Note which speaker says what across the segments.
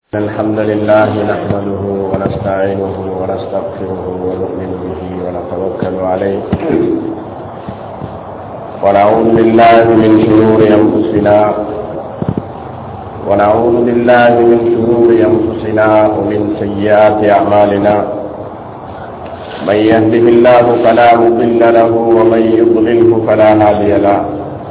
Speaker 1: الحمد لله نحمده ونستعينه ونستغفره ونؤمن به ونتوكل عليه ونعوذ بالله من شرور أنفسنا ونعوذ بالله من شرور أنفسنا ومن سيئات أعمالنا من يهده الله فلا مضل له ومن يضلله فلا هادي له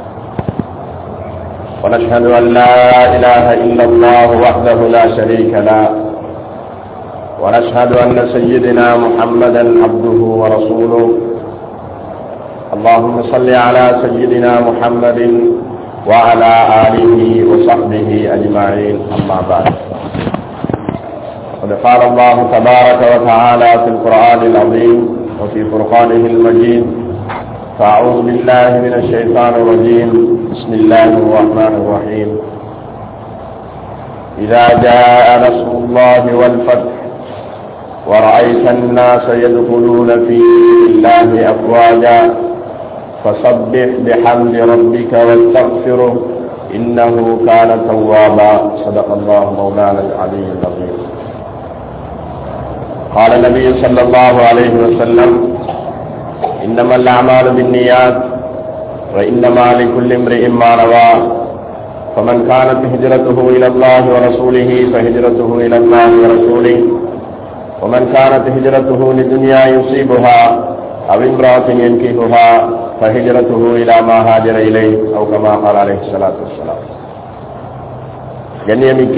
Speaker 1: ونشهد أن لا إله إلا الله وحده لا شريك له ونشهد أن سيدنا محمدا عبده ورسوله اللهم صل على سيدنا محمد وعلى آله وصحبه أجمعين أما بعد قد قال الله تبارك وتعالى في القرآن العظيم وفي فرقانه المجيد فأعوذ بالله من الشيطان الرجيم بسم الله الرحمن الرحيم إذا جاء نصر الله والفتح ورأيت الناس يدخلون في الله أفواجا فسبح بحمد ربك واستغفره إنه كان توابا صدق الله مولانا العلي العظيم قال النبي صلى الله عليه وسلم إنما الأعمال بالنيات وإنما لكل امرئ ما نوى فمن كانت هجرته إلى الله ورسوله فهجرته إلى الله ورسوله ومن كانت هجرته لدنيا يصيبها أو امرأة ينكحها فهجرته إلى ما هاجر إليه أو كما قال عليه الصلاة والسلام கண்ணியமிக்க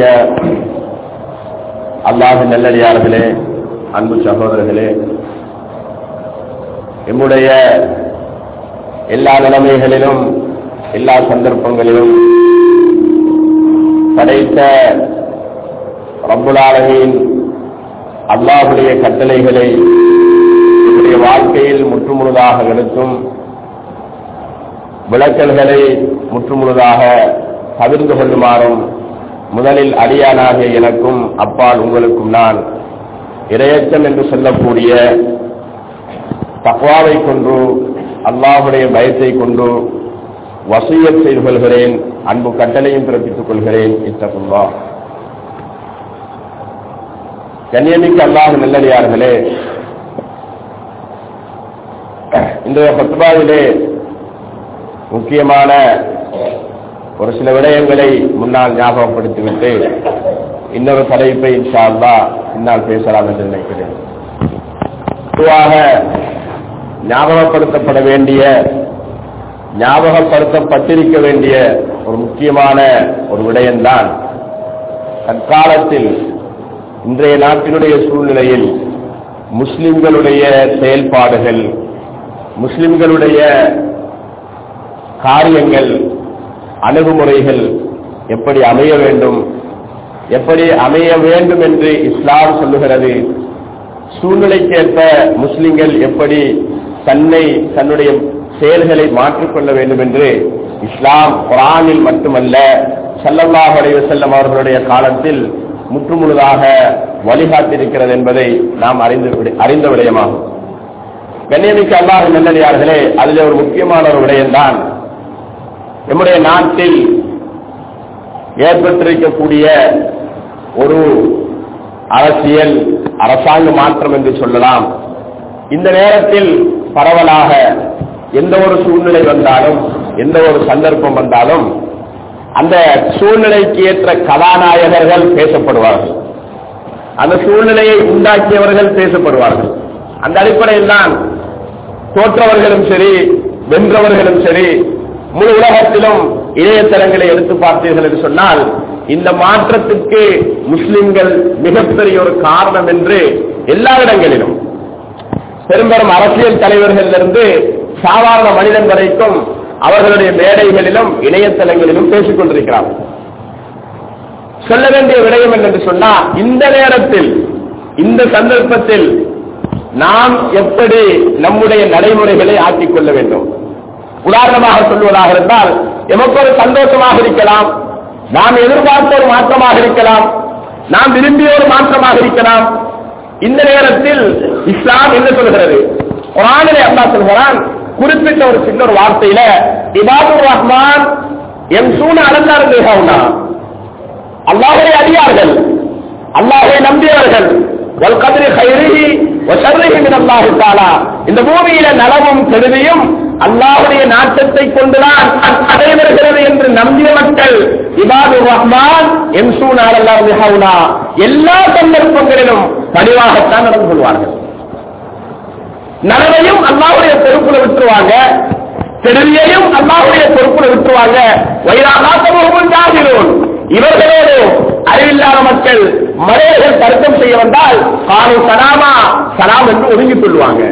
Speaker 1: அல்லாஹ் நல்லடியார்களே அன்பு சகோதரர்களே எம்முடைய எல்லா நிலைமைகளிலும் எல்லா சந்தர்ப்பங்களிலும் படைத்த ரப்புலாலகின் அல்லாஹுடைய கட்டளைகளை என்னுடைய வாழ்க்கையில் முற்றுமுழுதாக எடுத்தும் விளக்கல்களை முற்றுமுழுதாக பகிர்ந்து கொள்ளுமாறும் முதலில் அடியானாகிய எனக்கும் அப்பால் உங்களுக்கும் நான் இரையச்சம் என்று சொல்லக்கூடிய தக்வாவை கொண்டு அல்லாஹுடைய பயத்தை கொண்டு வசூயத் செய்து கொள்கிறேன் அன்பு கட்டளையும் பிறப்பித்துக் கொள்கிறேன் இத்தகுல்லா கண்ணியமிக்க அல்லாஹ் நல்லடியார்களே இன்றைய பத்துபாவிலே முக்கியமான ஒரு சில விடயங்களை முன்னால் ஞாபகப்படுத்திவிட்டு இன்னொரு தலைப்பை இன்ஷா அல்லா பின்னால் பேசலாம் என்று நினைக்கிறேன் பொதுவாக ஞாபகப்படுத்தப்பட வேண்டிய ஞாபகப்படுத்தப்பட்டிருக்க வேண்டிய ஒரு முக்கியமான ஒரு விடயம்தான் தற்காலத்தில் இன்றைய நாட்டினுடைய சூழ்நிலையில் முஸ்லிம்களுடைய செயல்பாடுகள் முஸ்லிம்களுடைய காரியங்கள் அணுகுமுறைகள் எப்படி அமைய வேண்டும் எப்படி அமைய வேண்டும் என்று இஸ்லாம் சொல்லுகிறது சூழ்நிலைக்கேற்ப முஸ்லிம்கள் எப்படி தன்னை தன்னுடைய செயல்களை மாற்றிக்கொள்ள வேண்டும் என்று இஸ்லாம் குரானில் மட்டுமல்ல சல்லல்லாஹ் அலைவசல்லம் அவர்களுடைய காலத்தில் முற்றுமுழுதாக வழிகாட்டிருக்கிறது என்பதை நாம் அறிந்து அறிந்த விடயமாகும் கண்ணியமிக்க அல்லாஹ் நல்லடியார்களே அதில் ஒரு முக்கியமான ஒரு விடயம்தான் நம்முடைய நாட்டில் ஏற்பட்டிருக்கக்கூடிய ஒரு அரசியல் அரசாங்க மாற்றம் என்று சொல்லலாம் இந்த நேரத்தில் பரவலாக எந்த ஒரு சூழ்நிலை வந்தாலும் எந்த ஒரு சந்தர்ப்பம் வந்தாலும் அந்த சூழ்நிலைக்கு ஏற்ற கதாநாயகர்கள் பேசப்படுவார்கள் அந்த சூழ்நிலையை உண்டாக்கியவர்கள் பேசப்படுவார்கள் அந்த அடிப்படையில் தான் தோற்றவர்களும் சரி வென்றவர்களும் சரி முழு உலகத்திலும் இணையதளங்களை எடுத்து பார்த்தீர்கள் என்று சொன்னால் இந்த மாற்றத்துக்கு முஸ்லிம்கள் மிகப்பெரிய ஒரு காரணம் என்று எல்லா இடங்களிலும் பெரும்பெரும் அரசியல் தலைவர்களிலிருந்து சாதாரண மனிதன் வரைக்கும் அவர்களுடைய மேடைகளிலும் இணையதளங்களிலும் பேசிக் கொண்டிருக்கிறார்கள் சொல்ல வேண்டிய விடயம் என்று சொன்னா இந்த நேரத்தில் இந்த சந்தர்ப்பத்தில் நாம் எப்படி நம்முடைய நடைமுறைகளை ஆக்கிக் கொள்ள வேண்டும் உதாரணமாக சொல்வதாக இருந்தால் எமக்கு ஒரு சந்தோஷமாக இருக்கலாம் நாம் எதிர்பார்த்த ஒரு மாற்றமாக இருக்கலாம் நாம் விரும்பிய ஒரு மாற்றமாக இருக்கலாம் இந்த நேரத்தில் இஸ்லாம் என்ன சொல்கிறது குரானிலே அல்லா சொல்கிறான் குறிப்பிட்ட ஒரு சின்ன ஒரு வார்த்தையில இபாதுர் ரஹ்மான் எம் சூன அலந்தார் அல்லாஹுடைய அடியார்கள் வல்கதிரி கைரிஹி வசர்ரிஹி மின் அல்லாஹு தஆலா இந்த பூமியில நலவும் கெடுதியும் அல்லாஹ்வுடைய நாட்டத்தை கொண்டுதான் நடைபெறுகிறது என்று நம்பிய மக்கள் இபாது ரஹ்மான் எம்சூன் அல்லாஹ் ஹவுலா எல்லா சந்தர்ப்பங்களிலும் பணிவாகத்தான் நடந்து கொள்வார்கள் நலவையும் அல்லாஹ்வுடைய பொறுப்புல விட்டுருவாங்க கெடுதியையும் அல்லாஹ்வுடைய பொறுப்புல விட்டுருவாங்க வைராகாசமும் ஜாகிரோன் இவர்களோடு அறிவில்லாத மக்கள் மலையர்கள் தர்க்கம் செய்ய வந்தால் காணு சலாமா சலாம் என்று ஒதுங்கிக் கொள்வாங்க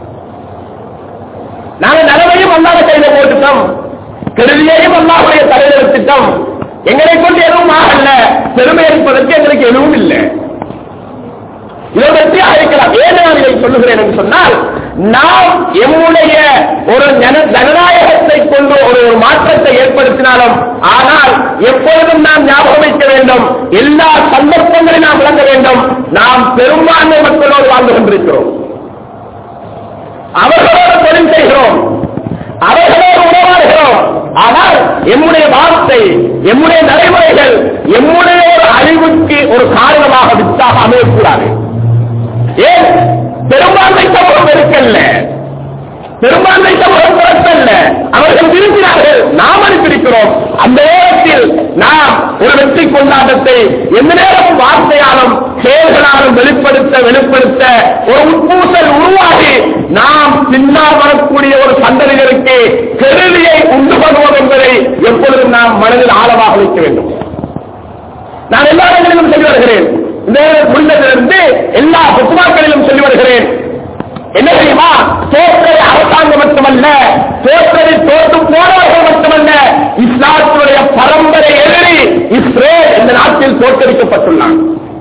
Speaker 1: நாங்கள் நலவையும் அல்லாத கையில போட்டுட்டோம் கெடுதியையும் அல்லாஹுடைய தலைவர் திட்டம் எங்களை கொண்டு எதுவும் ஆகல பெருமை அளிப்பதற்கு எங்களுக்கு எதுவும் இல்லை இதை வெற்றியாக இருக்கலாம் ஏன் நான் இதை சொல்லுகிறேன் என்று சொன்னால் நாம் எம்முடைய ஒரு ஜன- ஜனநாயகத்தை கொண்டு ஒரு ஒரு மாற்றத்தை ஏற்படுத்தினாலும் ஆனால் எப்பொழுதும் நாம் ஞாபகம் வைக்க வேண்டும் எல்லா சந்தர்ப்பங்களையும் நாம் விளங்க வேண்டும் நாம் பெரும்பான்மை மக்களோடு வாழ்ந்து கொண்டிருக்கிறோம் அவர்களோடு தொழில் செய்கிறோம் அவர்களோடு உறவாடுகிறோம் ஆனால் எம்முடைய வார்த்தை எம்முடைய நடைமுறைகள் எம்முடைய ஒரு அழிவுக்கு ஒரு காரணமாக வித்தாக அமையக்கூடாது ஏன் பெரும்பான்மை சமூகம் இருக்கல்ல பெரும்பான்மை சமூகம் பிறக்கல்ல அவர்கள் விரும்பினார்கள் நாம் அனுப்பியிருக்கிறோம் அந்த நேரத்தில் நாம் ஒரு வெற்றி கொண்டாட்டத்தை எந்த நேரமும் வார்த்தையாலும் செயல்களாலும் வெளிப்படுத்த வெளிப்படுத்த ஒரு உட்பூசல் உருவாகி நாம் பின்னால் வரக்கூடிய ஒரு சந்ததிகளுக்கு கெருதியை உண்டு பண்ணுவோம் என்பதை எப்பொழுதும் நாம் மனதில் ஆழமாக வைக்க வேண்டும் நான் எல்லா இடங்களிலும் சொல்லி வருகிறேன் இந்த முடிந்ததிலிருந்து எல்லா புத்துமாக்களிலும் சொல்லி வருகிறேன் என்ன தெரியுமா தோற்றது அரசாங்கம் மட்டுமல்ல தோற்றது தோற்று போனவர்கள் மட்டுமல்ல இஸ்லாத்துடைய பரம்பரை எதிரி இஸ்ரேல் இந்த நாட்டில் தோற்கடிக்கப்பட்டுள்ளான்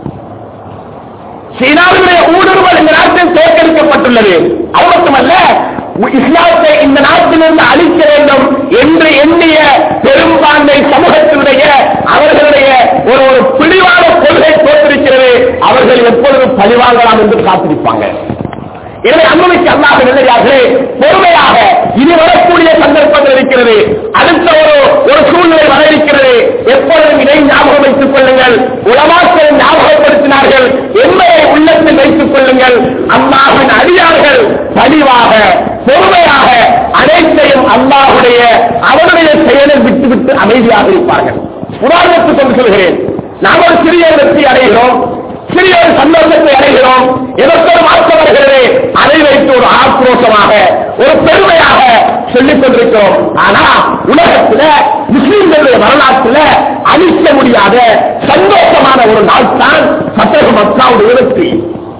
Speaker 1: சீனாவினுடைய ஊடுருவல் இந்த நாட்டில் தோற்கடிக்கப்பட்டுள்ளது அது மட்டுமல்ல இஸ்லாத்தை இந்த நாட்டிலிருந்து அழிக்க வேண்டும் என்று எண்ணிய பெரும்பான்மை சமூகத்தினுடைய அவர்களுடைய ஒரு ஒரு பிடிவாத கொள்கை தோற்றிருக்கிறது அவர்கள் எப்பொழுது பழிவாங்கலாம் என்று காத்திருப்பாங்க எனவே அனுமதிக்கு அல்லாத நிலையாகவே பொறுமையாக இனி வரக்கூடிய சந்தர்ப்பங்கள் இருக்கிறது அடுத்த ஒரு ஒரு சூழ்நிலை வர இருக்கிறது எப்பொழுதும் இதை ஞாபகம் வைத்துக் கொள்ளுங்கள் உலமாக்களை ஞாபகப்படுத்தினார்கள் எம்மையை உள்ளத்தில் வைத்துக் கொள்ளுங்கள் அல்லாஹின் அடியார்கள் பணிவாக பொறுமையாக அனைத்தையும் அல்லாஹுடைய அவருடைய செயலை விட்டுவிட்டு அமைதியாக இருப்பார்கள் உதாரணத்துக்கு கொண்டு சொல்கிறேன் நாம் ஒரு சிறிய வெற்றி அடைகிறோம் சிறிய ஒரு சந்தோஷத்தை அடைகிறோம் எதற்கொரு மாற்றம் வருகிறது அதை வைத்து ஒரு ஆக்ரோஷமாக ஒரு பெருமையாக சொல்லிக் கொண்டிருக்கிறோம் ஆனா உலகத்துல முஸ்லிம்களுடைய வரலாற்றுல அழிக்க முடியாத சந்தோஷமான ஒரு நாள் தான் சட்டக மக்காவுடைய வெற்றி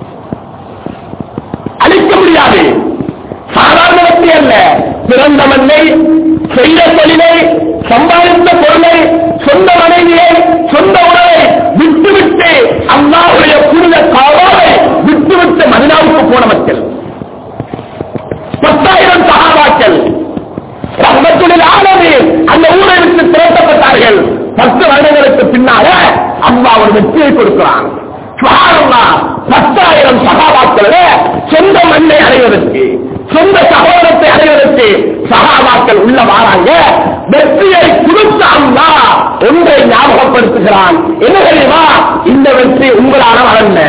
Speaker 1: அழிக்க முடியாது சாதாரண வெற்றி அல்ல பிறந்த மண்ணை செய்த தொழிலை சம்பாதித்த பொருளை சொந்த மனைவியை சொந்த உறவை விட்டுவிட்டு அல்லாவுடைய புனித காவாவை விட்டுவிட்டு மதினாவுக்கு போன மக்கள் பத்தாயிரம் சகாபாக்கள் ரஹ்மத்துலில் ஆலமி அந்த ஊரை விட்டு திரட்டப்பட்டார்கள் பத்து வருடங்களுக்கு பின்னால அம்மா ஒரு வெற்றியை கொடுக்கிறான் சுகாரம்னா பத்தாயிரம் சகாபாக்கள சொந்த மண்ணை அடைவதற்கு சொந்த சகோதரத்தை அடைவதற்கு சகாபாக்கள் உள்ள வாராங்க வெற்றியை கொடுத்த அம்மா ஒன்றை ஞாபகப்படுத்துகிறான் என்ன தெரியுமா இந்த வெற்றி உங்களால வளர்ந்த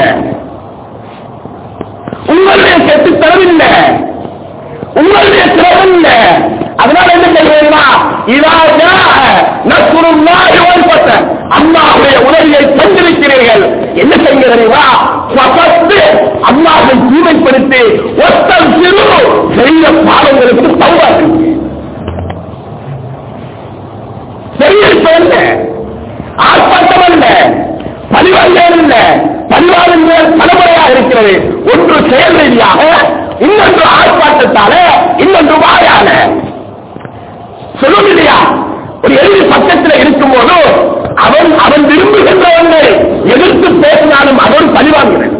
Speaker 1: உங்களுடைய கெட்டுத்தரவில்லை உங்களுடைய திறமில்ல அதனால என்ன செய்வீங்களா இதாக நசுருல்லாஹி வல் ஃபத்ஹ் அல்லாஹ்வுடைய உதவியை தந்திருக்கிறீர்கள் என்ன செய்ய தெரியுமா ஃபஸத்து அல்லாஹ்வை தூய்மைப்படுத்தி ஒத்தல் சிறு செய்த பாவங்களுக்கு தௌபா செய்யுங்க. செய்யிருப்பது அல்ல ஆர்ப்பாட்டம் அல்ல பரிவாரம் இல்ல பரிவாரம் தலைமுறையாக இருக்கிறது ஒன்று செயல் ரீதியாக இன்னொன்று ஆர்ப்பாட்டத்தால இன்னொன்று வாயால சொல்லுங்க இல்லையா ஒரு எதிரி பக்கத்தில் இருக்கும் போது அவன் அவன் விரும்புகின்ற ஒன்றை எதிர்த்து பேசினாலும் அவன் பழிவாங்கிறேன்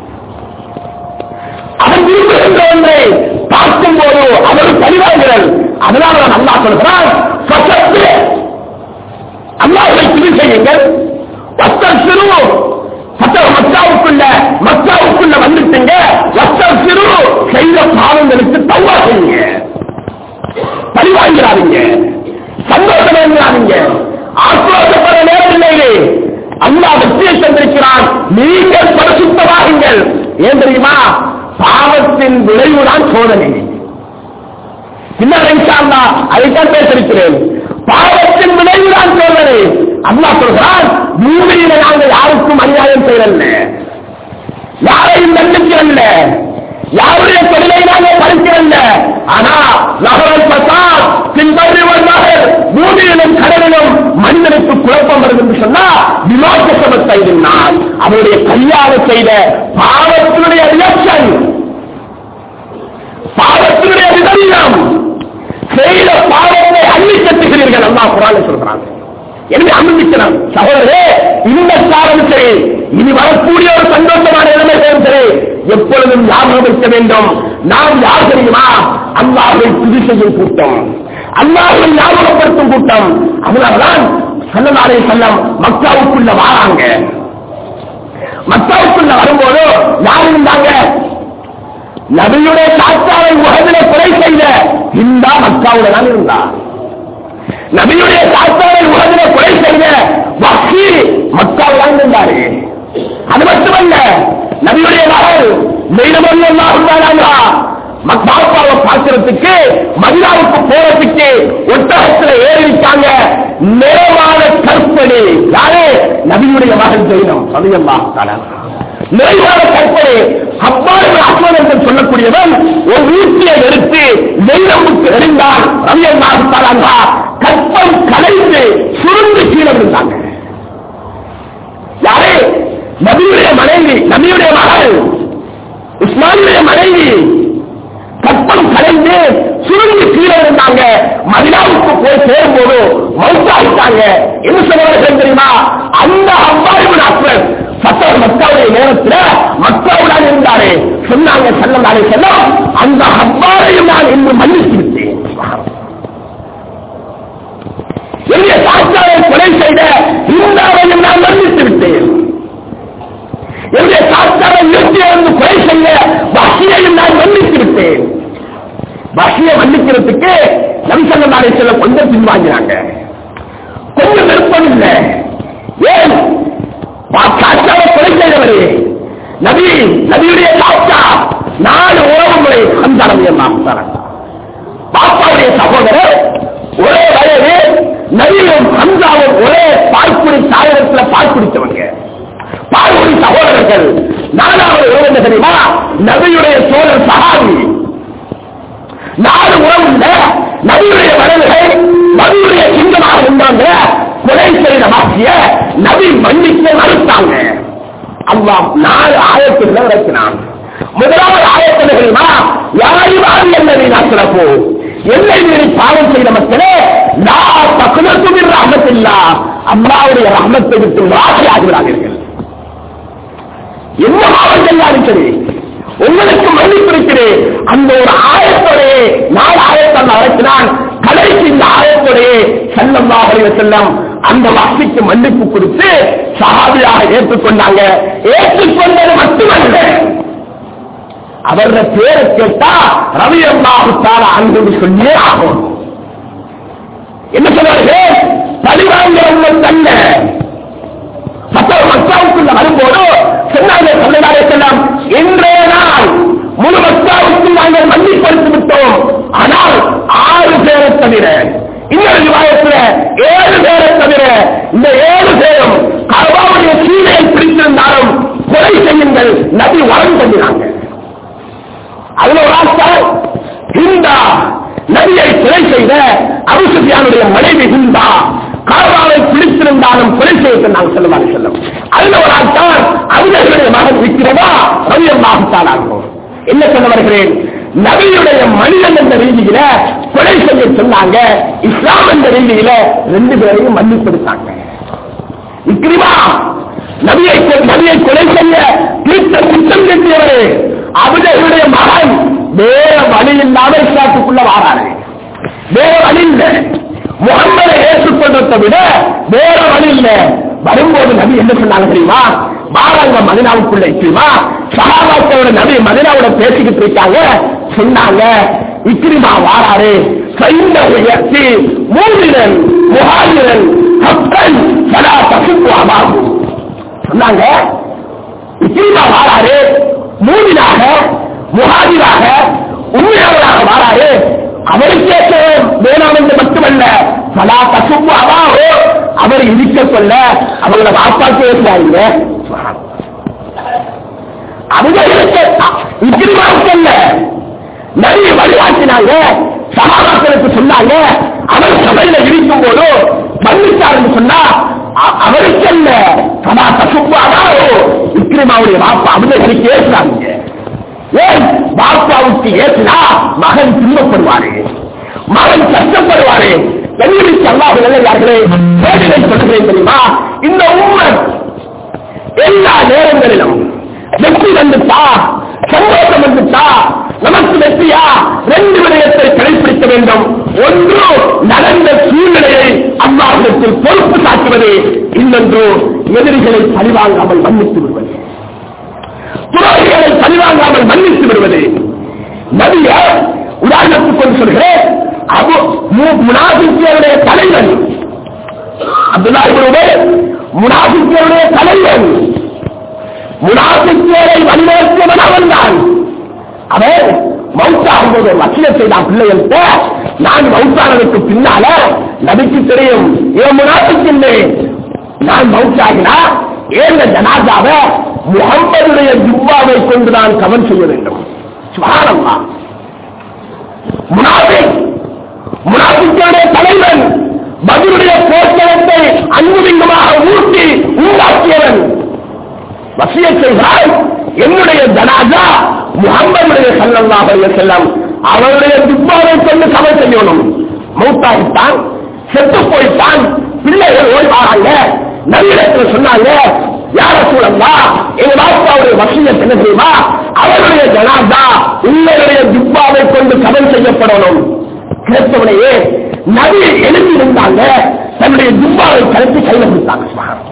Speaker 1: அவன் விரும்புகின்ற ஒன்றை பார்க்கும் போது அவன் பழிவாங்கிறன் அதனால நான் அல்லா சொல்கிறான் சட்டத்து அல்லாஹை துணி செய்யுங்கள் வஸ்தம் சிறு மற்ற மக்காவுக்குள்ள மக்காவுக்குள்ள வந்துட்டீங்க வஸ்தம் சிறு செய்த பாவங்களுக்கு தவா செய்யுங்க பழிவாங்கிறாதீங்க சந்தோஷம் வாங்கிறாதீங்க ஆக்ரோஷப்பட நேரமில்லையே அல்லாஹ் வெற்றியை தந்திருக்கிறான் பாவத்தின் விளைவுதான் சோதனை பின்னர் இன்ஷா அல்லாஹ் அதைத்தான் பேசிருக்கிறேன் பாவத்தின் விளைவுதான் சோதனை அல்லாஹ் சொல்கிறான் பூமியில நாங்கள் யாருக்கும் அநியாயம் செய்யல யாரையும் தண்டிக்கல யாருடைய தொழிலை நாங்கள் பறிக்கல ஆனா நகரல் பசாத் பின்பற்றி வந்தார்கள் பூமியிலும் கடலிலும் மனிதனுக்கு குழப்பம் வருது என்று சொன்னா விமோசமத்தை இருந்தால் அவருடைய கையால் செய்த பாவத்தினுடைய ரியாக்ஷன் பாவத்தினுடைய விதம் செய்த பாவத்தை அள்ளி கட்டுகிறீர்கள் அல்லாஹ் குரானை சொல்றாங்க எனவே அனுமதிக்கிறான் சகோதரே இந்த காலம் சரி இனி வரக்கூடிய ஒரு சந்தோஷமான நிலைமைகளும் சரி எப்பொழுதும் ஞாபகம் வைக்க வேண்டும் நாம் யார் தெரியுமா அல்லாஹை துதி செய்யும் கூட்டம் அல்லாஹை ஞாபகப்படுத்தும் கூட்டம் அதனால்தான் சல்லதாரே செல்லம் மக்காவுக்குள்ள வாராங்க மக்காவுக்குள்ள வரும்போது யார் இருந்தாங்க நபியுடைய சாத்தாவை உலகில கொலை செய்த இந்தா மக்காவுல தான் இருந்தார் நபியுடைய சாத்தாவை உலகில கொலை செய்த வக்கி மக்காவுல தான் இருந்தாரு அது மட்டுமல்ல நபியுடைய மகள் மெய்னமல்லாஹா பாப்பாவை பார்க்கறதுக்கு மதினாவுக்கு போறதுக்கு ஒட்டகத்துல ஏறி இருக்காங்க நேரமான கற்பனை யாரு நபியுடைய மகள் ஜெயினம் சமயமாக நிறைவான கற்பனை அவ்வாறு அஸ்வன் என்று சொல்லக்கூடியவன் ஒரு ஊட்டியை எடுத்து வெள்ளமுக்கு எறிந்தான் ரவியல் நாகுத்தாரா கற்பம் கலைந்து சுருண்டு கீழே விழுந்தாங்க யாரே நபியுடைய மனைவி நபியுடைய மகள் உஸ்மானுடைய மனைவி கற்பம் கலைந்து சுருங்கி கீழே இருந்தாங்க மதினாவுக்கு போய் சேரும்போது மவுத்தாயிட்டாங்க என்ன சொல்லுவார்கள் தெரியுமா அந்த அவ்வாறு அஸ்வன் சத்தர் மக்காவுடைய நேரத்தில் மக்காவுடன் இருந்தாரே சொன்னாங்க செல்லந்தாரே செல்லம் அந்த அவ்வாறையும் நான் இன்று மன்னித்து விட்டேன் என்னுடைய சாஸ்தாவை கொலை செய்த இந்தாவையும் நான் மன்னித்து விட்டேன் என்னுடைய சாஸ்தாவை இருந்து கொலை செய்ய வசியையும் நான் மன்னித்து விட்டேன் வசிய மன்னிக்கிறதுக்கு நம்சங்கந்தாரே செல்ல கொஞ்சம் பின்வாங்கினாங்க கொஞ்சம் விருப்பம் இல்லை ஏன் சாட்சாவை கொலை செய்தவரே நபி நபியுடைய சாட்சா நாலு உறவு முறை அந்த பாப்பாவுடைய சகோதரர் ஒரே வயது நபியும் ஹம்சாவும் ஒரே பால்குடி சாயகத்தில் பால் குடித்தவங்க பால்குடி சகோதரர்கள் நாலாவது உறவு என்ன தெரியுமா நபியுடைய சோழர் சகாவி நாலு உறவு இல்ல நபியுடைய வரவுகள் நபியுடைய சிங்கமாக இருந்தாங்க கொலை செய்த வாக்கிய நபி மன்னிக்க மறுத்தாங்க அல்லாஹ் நாலு ஆயத்தில் இறக்கினான் முதலாவது ஆயத்தில் தெரியுமா யாரிவாரி என்னை நான் சிறப்போ என்னை மீறி பாவம் செய்த மக்களே நான் பக்குனத்துமின் ரஹமத்தில்லா அம்மாவுடைய ரஹமத்தை விட்டு வாசி ஆகிறார்கள் என்ன பாவம் செய்யாலும் சரி உங்களுக்கு மன்னிப்பு இருக்கிறேன் அந்த ஒரு ஆயத்தோடையே நாலு ஆயத்தால் அழைத்தினான் கடைசி இந்த ஆயத்தோடையே செல்லமாக செல்லம் அந்த வாசிக்கு மன்னிப்பு கொடுத்து சகாபியாக ஏற்றுக்கொண்டாங்க ஏற்றுக்கொண்டது மட்டுமல்ல அவர பேரை கேட்டா ரவி அம்மாவுத்தான அன்பு சொல்லியே ஆகும் என்ன சொல்றார்கள் பழிவாங்கிற உங்கள் தன்ன மக்கள் மக்காவுக்குள்ள வரும்போது சொன்னாங்க சொல்லலாரே செல்லாம் இன்றைய நாள் முழு மக்காவுக்கு நாங்கள் மன்னிப்படுத்தி விட்டோம் ஆனால் ஆறு பேரை தவிர இன்னொரு விவாதத்தில் ஏழு பேரை தவிர இந்த ஏழு பேரும் கர்வாவுடைய சீனையை பிடித்திருந்தாலும் கொலை செய்யுங்கள் நபி வரம் பண்ணினாங்க அதுல ஒரு ஆட்கள் ஹிந்தா நபியை கொலை செய்த அபுசுஃபியானுடைய மனைவி ஹிந்தா கார்வாவை பிடித்திருந்தாலும் கொலை செய்ய நாங்கள் சொல்லுவாங்க சொல்லும் அதுல ஒரு ஆட்கள் அவர்களுடைய மகன் விற்கிறதா ரவியம்மாகத்தான் ஆகும் என்ன சொல்ல வருகிறேன் நபியுடைய மனிதன் என்ற ரீதியில கொலை செய்ய சொன்னாங்க இஸ்லாம் என்ற ரீதியில ரெண்டு பேரையும் மன்னிப்படுத்தாங்க இக்ரிமா நபியை கொ- நபியை கொலை செய்ய தீர்த்த குற்றம் செஞ்சவரே அவர்களுடைய மகன் வேற வழி இல்லாத இஸ்லாத்துக்குள்ள வாராரு வேற வழி இல்லை முகம்மதை ஏற்றுக்கொண்டதை விட வேற வழி இல்லை வரும்போது நபி என்ன சொன்னாங்க தெரியுமா வாராங்க மதினாவுக்குள்ள இக்கிரிமா சகாபாத்தோட நபி மதினாவோட பேசிக்கிட்டு இருக்காங்க சொன்னாங்க இக்கிரிமா வாராரு சைந்தி மூவிரன் முகாமிரன் கப்பல் சதா பசுக்குவாகும் சொன்னாங்க இக்கிரிமா வாராரு மூவினாக முகாதிராக உண்மையாளராக மாறாரு அவருக்கே வேணாம் என்று மட்டுமல்ல பலா பசுப்பு அவாவோ அவர் இருக்க சொல்ல அவங்கள வாப்பாக்கு பேசுறாங்க அவங்களுக்கு இக்கிரிமாவுக்கல்ல நிறைய வழிகாட்டினாங்க சமாதானத்திற்கு சொன்னாங்க அவர் சபையில இருக்கும் போது மன்னித்தார் சொன்னா அ- அவருக்கல்ல சமா தசுப்பாதாரோ இக்கிரிமாவுடைய வாப்பா அவங்களுக்கு ஏசுறாங்க ஏன் பாப்பாவுக்கு ஏற்றினா மகன் துன்பப்படுவாரு மகன் கஷ்டப்படுவாரு கண்ணியமிக்க அல்லாஹ் நல்லதார்களே வேடிக்கை சொல்கிறேன் தெரியுமா இந்த உண்மை எல்லா நேரங்களிலும் வெற்றி வந்துட்டா சந்தோஷம் வந்துட்டா நமக்கு வெற்றியா ரெண்டு விடயத்தை கடைபிடிக்க வேண்டும் ஒன்று நடந்த சூழ்நிலையை அல்லாஹிடத்தில் பொறுப்பு சாட்டுவது இன்னொன்று எதிரிகளை பழிவாங்காமல் மன்னித்து விடுவது துரோகிகளை பழிவாங்காமல் மன்னித்து விடுவது நபிய உதாரணத்துக்கு கொண்டு சொல்கிறேன் அபு முனாபிக்கியருடைய தலைவன் அப்துல்லாஹிபுடைய முனாபிக்கியருடைய தலைவன் முனாபிக்கியரை வழிநடத்தியவன் அவன்தான் அவன் மவுத்தாகும் போது வசனம் செய்தான் பிள்ளைகள்கிட்ட நான் மவுத்தானதுக்கு பின்னால நபிக்கு தெரியும் ஏன் முனாபிக்கின்றேன் நான் மவுத்தாகினா ஏந்த ஜனாதாவை முகம்மதுடைய ஜும்பாவை கொண்டு நான் கவன் செய்ய வேண்டும் சுபானம்மா முனாபிக் முனாபிக்களுடைய தலைவன் பதிலுடைய போர்க்களத்தை அன்புலிங்கமாக ஊட்டி உண்டாக்கியவன் வசிய செய்தால் என்னுடைய ஜனாஜா முகம்மதுடைய சல்லல்லாஹு அலைஹி வஸல்லம் அவருடைய துப்பாவை கொண்டு கவல் செய்யணும் மௌத்தாகித்தான் செத்து போய்த்தான் பிள்ளைகள் ஓய்வாங்க நவீனத்தில் சொன்னாங்க யார சூழல்லா எங்க பாப்பாவுடைய வசியத் என்ன தெரியுமா அவருடைய ஜனாதா உங்களுடைய துப்பாவை கொண்டு கவல் செய்யப்படணும் கேட்டவனையே நபி எழுதி இருந்தாங்க தன்னுடைய துப்பாவை கலத்தி கையில் கொடுத்தாங்க சுபஹானல்லாஹ்.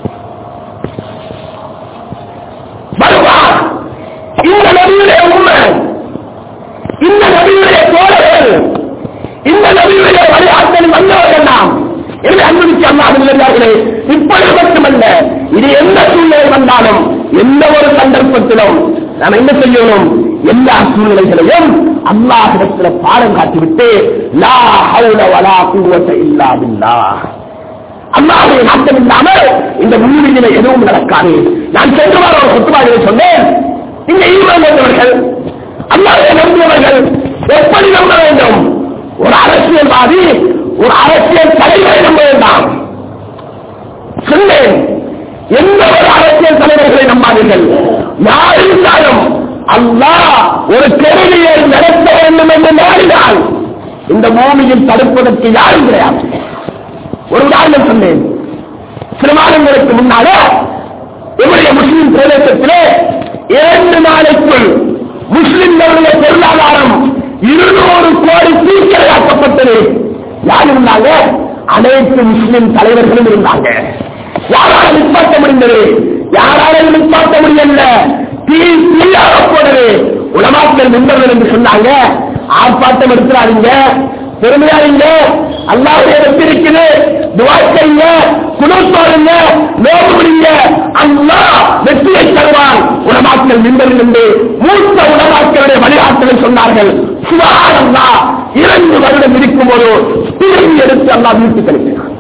Speaker 1: வருவார் இந்த நபியுடைய உண்மை இந்த நபியுடைய தோழர்கள் இந்த நபியுடைய வழிகாட்டல் வந்தவர்கள் நாம் எனவே அன்புக்கு அல்லாஹர்களே இப்பொழுது மட்டுமல்ல இது எந்த சூழ்நிலை வந்தாலும் எந்த ஒரு சந்தர்ப்பத்திலும் நாம் என்ன செய்யணும் எல்லா சூழ்நிலைகளையும் அல்லாஹிடத்தில் பாடம் காட்டிவிட்டு லா ஹவுல வலா குவத்த இல்லா பில்லாஹ் அல்லாஹுடைய நாட்டம் இல்லாமல் இந்த பூமியில எதுவும் நடக்காது நான் சென்று வார ஒரு சொத்துவாதிகளை சொன்னேன் இங்க ஈமான் வந்தவர்கள் அல்லாஹை நம்பியவர்கள் எப்படி நம்ப வேண்டும் ஒரு அரசியல்வாதி ஒரு அரசியல் தலைவரை நம்ப வேண்டாம் சொன்னேன் எந்த ஒரு அரசியல் தலைவர்களை நம்பாதீர்கள் யார் இருந்தாலும் அல்லாஹ் ஒரு கேள்வியை நடத்த வேண்டும் என்று நாடினால் இந்த பூமியில் தடுப்பதற்கு யாரும் கிடையாது ஒரு உதாரணம் சொன்னேன் சில மாதங்களுக்கு முன்னால என்னுடைய முஸ்லிம் பிரதேசத்திலே இரண்டு நாளைக்குள் முஸ்லிம்களுடைய பொருளாதாரம் இருநூறு கோடி தீக்கிரையாக்கப்பட்டது யார் இருந்தாங்க அனைத்து முஸ்லிம் தலைவர்களும் இருந்தாங்க யாரால நிப்பாட்ட முடிந்தது யாராலும் நிப்பாட்ட முடியல தீ தீயாக போனது உலமாக்கள் நின்றவர்கள் என்று சொன்னாங்க ஆர்ப்பாட்டம் எடுக்கிறாருங்க பெருமையாருங்க அல்லாவுடைய வெற்றி இருக்குது துவா செய்யுங்க குணம் பாருங்க நோக்கு முடிங்க அல்லா வெற்றியை தருவான் உலமாக்கள் நின்றவர்கள் என்று மூத்த உலமாக்களுடைய வழிகாட்டலை சொன்னார்கள் சுகாரல்லா இரண்டு வருடம் இருக்கும் போது திரும்பி எடுத்து அல்லா வீட்டு கழிக்கிறான்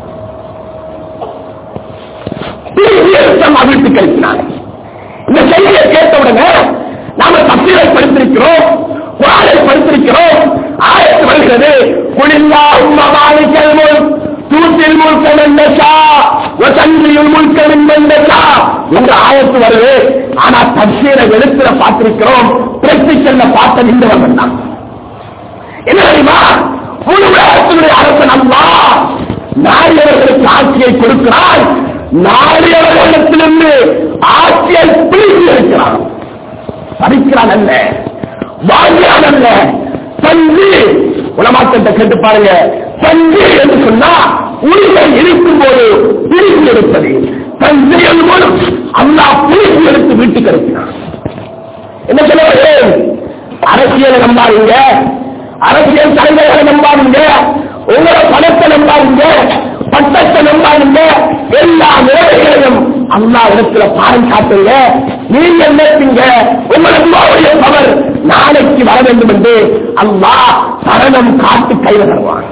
Speaker 1: திரும்பி எடுத்து அல்லா வீட்டு கழிக்கிறான் இந்த செய்தியை கேட்ட உடனே நாம தப்சீரை படித்திருக்கிறோம் குரானை படித்திருக்கிறோம் ஆயத்து வருகிறது குளில்லா உம்மா மாலிக்கல் முல்க் தூத்தில் முல்க மன்னஷா வசந்தியில் முல்க மன்னஷா இந்த ஆயத்து வருது ஆனா தப்சீரை எழுத்துல பார்த்திருக்கிறோம் பிராக்டிக்கல்ல பார்த்த நின்றவன் தான் என்ன தெரியுமா முழு உலகத்தினுடைய அரசன் அல்லா நாயவர்களுக்கு ஆட்சியை கொடுக்கிறான் நாயவர்களிடத்திலிருந்து ஆட்சியை பிடித்து இருக்கிறான் பறிக்கிறான் அல்ல வாங்குறான் அல்ல தந்தி உலமாக்கத்தை கேட்டு பாருங்க தந்தி என்று சொன்னா உரிமை இருக்கும் போது பிரித்து எடுப்பது தந்தி மூலம் அல்லா பிரித்து எடுத்து வீட்டுக்கு இருக்கிறான் என்ன சொல்லுவது அரசியலை நம்பாதீங்க அரசியல் தலைவர்களை நம்பாதீங்க உங்களோட பணத்தை நம்பாதீங்க பட்டத்தை நம்பாதீங்க எல்லா நிலைகளையும் அல்லா இடத்துல பாடம் காட்டுங்க நீங்க என்னத்தீங்க உங்களுக்கு அல்லாவுடைய பவர் நாளைக்கு வர வேண்டும் என்று அல்லாஹ் சரணம் காத்து கையில் தருவான்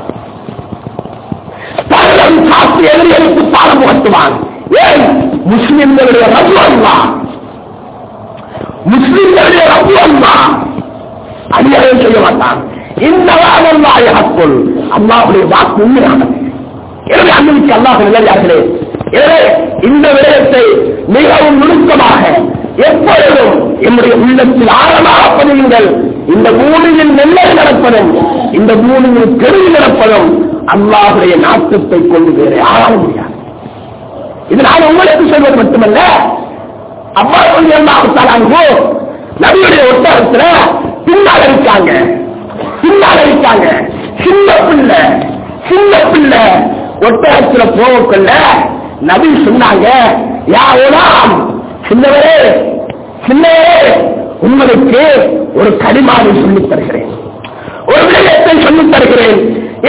Speaker 1: தரணம் காத்து எதிரிகளுக்கு பாடம் புகட்டுவான் ஏன் முஸ்லிம்களுடைய ரப்பு அல்லா முஸ்லிம்களுடைய ரப்பு அல்லா அநியாயம் செய்ய மாட்டான் இந்த வாதல்லாய ஹக்குள் அல்லாவுடைய வாக்கு உண்மையானது எனவே அன்னைக்கு அல்லாஹ் நிலையார்களே எனவே இந்த விடயத்தை மிகவும் நுணுக்கமாக எப்பொழுதும் என்னுடைய உள்ளத்தில் ஆழமாக பதியுங்கள் இந்த பூமியில் நெல்லை நடப்பதும் இந்த பூமியில் பெருகி நடப்பதும் அல்லாஹுடைய நாட்டத்தை கொண்டு வேற ஆள முடியாது இது நான் உங்களுக்கு சொல்வது மட்டுமல்ல அம்மா சொல்லி அல்லாஹாலாங்கோ நபியுடைய ஒட்டகத்துல பின்னால் இருக்காங்க பின்னால் இருக்காங்க சின்ன பிள்ளை சின்ன பிள்ளை ஒட்டகத்துல போகக்குள்ள நபி சொன்னாங்க யாவெல்லாம் சின்னவரே சின்னவரே உங்களுக்கு ஒரு கடிமாவை சொல்லித் தருகிறேன் ஒரு விடயத்தை சொல்லித் தருகிறேன்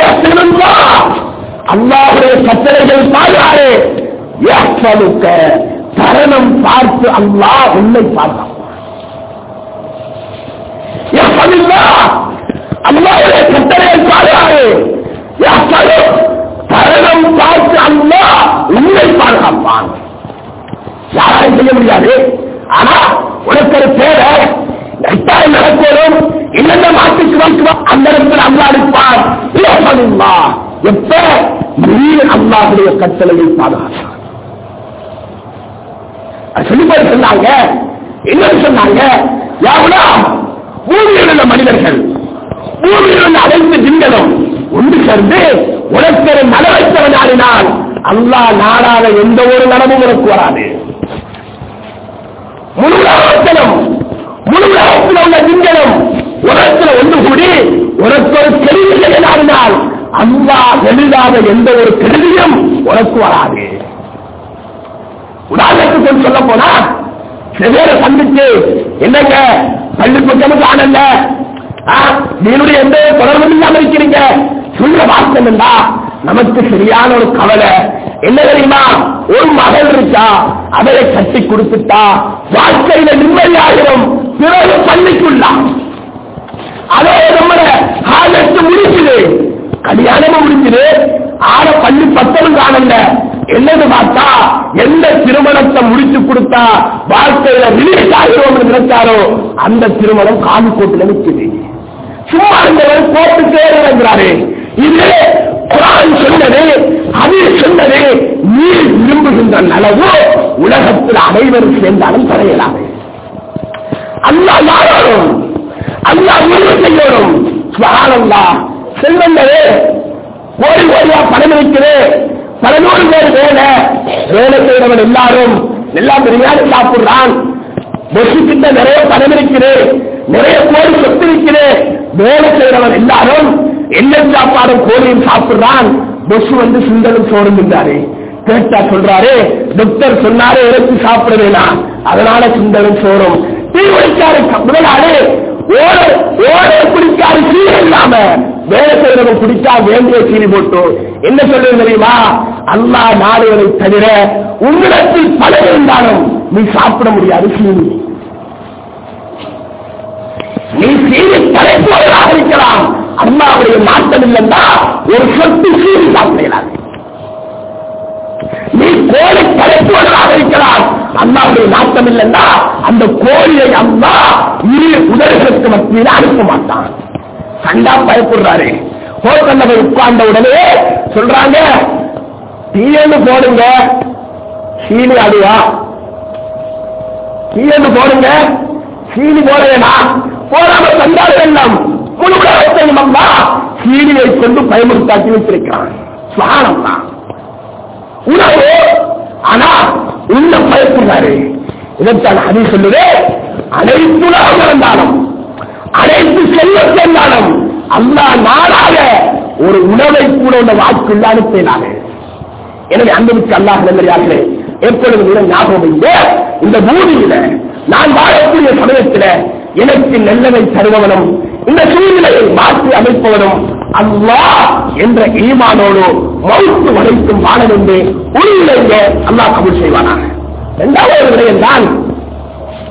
Speaker 1: அல்லாஹுடைய கட்டளைகள் பாயாரு யாசலுக்க தரணம் பார்த்து அல்லாஹ் உன்னை பார்த்தான் அல்லாவுடைய கட்டளைகள் பாயாரு யாசலு தரணம் பார்த்து அல்லாஹ் உன்னை பாதுகாப்பான் யாராலும் செய்ய முடியாது ஆனா உனக்கு ஒரு தேவை கட்டாயம் நடக்கணும் என்னென்ன மாட்டுக்கு வந்து அந்த இடத்துல அல்லா அளிப்பார் இல்லா எப்ப நீ அல்லாவுடைய கட்டளையை பாதுகாத்தான் சொல்லி போய் சொன்னாங்க என்ன சொன்னாங்க யாவுனா பூமியில் உள்ள மனிதர்கள் பூமியில் உள்ள அனைத்து ஜிங்களும் ஒன்று சேர்ந்து உனக்கு நலவைத்தவன் ஆடினால் அல்லா நாடாத எந்த ஒரு நலமும் உனக்கு வராது முழு உலகத்திலும் முழு உலகத்தில் உள்ள ஜிங்களும் உலகத்தில் ஒன்று கூடி உனக்கு ஒரு கெடுதியை நாடினால் அல்லா எழுதாத எந்த ஒரு கெடுதியும் உனக்கு வராது உதாரணத்துக்கு சொல்ல போனா சில பேரை சந்திச்சு என்னங்க பள்ளி பக்கமும் காணல நீனுடைய எந்த தொடர்பும் இல்லாம இருக்கிறீங்க சொல்ற வார்த்தை என்னடா நமக்கு சரியான ஒரு கவலை என்ன தெரியுமா ஒரு மகள் இருக்கா அவரை கட்டி கொடுத்துட்டா வாழ்க்கையில நிம்மதியாகிறோம் பிறகு பள்ளிக்குள்ளாம் அதே நம்மள காலத்து முடிச்சுது கல்யாணமும் முடிஞ்சுது ஆற பள்ளி பத்தலும் காணல என்னன்னு பார்த்தா எந்த திருமணத்தை முடிச்சு கொடுத்தா வாழ்க்கையில ரிலீஸ் ஆகிறோம் நினைச்சாரோ அந்த திருமணம் காலிக்கோட்டில் நிற்குது சும்மா இருந்தவர் கோட்டு தேர் இறங்குறாரு இது குரான் சொன்னது அது சொன்னது நீ விரும்புகின்ற நலவு உலகத்தில் அனைவரும் சேர்ந்தாலும் தடையலாமே அல்லா யாரும் அல்லா உறுதி செய்யணும் சுகானந்தா செல்வந்தது கோடி கோடியா பணம் இருக்குது பல நூறு பேர் வேலை வேலை செய்யறவன் எல்லாரும் எல்லாம் பிரியாணி சாப்பிடுறான் பொசுக்கிட்ட நிறைய பணம் இருக்குது நிறைய கோடி சொத்து இருக்குது வேலை செய்யறவன் எல்லாரும் என்ன சாப்பாடும் கோழியும் சாப்பிடுறான் பொசு வந்து சுண்டலும் சோறுங்கிறாரு கேட்டா சொல்றாரு டாக்டர் சொன்னாரு இறைச்சி சாப்பிட வேணாம் அதனால சுண்டலும் சோறும் தீ ஒழிக்காரு முதலாளி ஓட ஓட குடிக்காரு சீனி இல்லாம வேலை செய்யறவன் குடிச்சா வேண்டிய சீனி போட்டு என்ன சொல்றது தெரியுமா அல்லா நாடுவதை தவிர உன்னிடத்தில் பணம் இருந்தாலும் நீ சாப்பிட முடியாது சீனி நீ சீனி தலைப்போவதாக இருக்கலாம் அம்மாவுடைய நாட்டம் இல்லைன்னா ஒரு சொத்து சீனி சாப்பிடலாம் நீ கோழி தலைப்போவதாக இருக்கலாம் அம்மாவுடைய நாட்டம் இல்லைன்னா அந்த கோழியை அம்மா இரு உதவிகளுக்கு மத்தியில் அனுப்ப மாட்டான் கண்டா பயப்படுறாரு ஹோட்டல்ல போய் உட்கார்ந்த உடனே சொல்றாங்க டீன்னு போடுங்க சீனி அதுவா டீன்னு போடுங்க சீனி போட வேணாம் போடாம தந்தால் வேண்டாம் முழு உலகத்தையும் அம்மா சீனியை கொண்டு பயமுறுத்தாக்கி வச்சிருக்கிறான் சுவானம் தான் உணவு ஆனா உள்ள பயப்படுறாரு இதைத்தான் அதி சொல்லுது அனைத்து உலகம் இருந்தாலும் அனைத்து செல்வத்தை இருந்தாலும் அல்லா நாளாக ஒரு உணவை கூட உள்ள வாக்குள்ள அனுப்பினாங்க எனவே அன்புக்கு அல்லாஹ் நல்லே எப்பொழுது கூட ஞாபகம் இல்லை இந்த பூமியில நான் வாழக்கூடிய சமயத்தில் எனக்கு நல்லவை தருபவனும் இந்த சூழ்நிலையை மாற்றி அமைப்பவனும் அல்லாஹ் என்ற ஈமானோடு மவுத்து வரைக்கும் வாழ என்று உள்ள அல்லாஹ் கபூல் செய்வானாக இரண்டாவது விடயம் தான்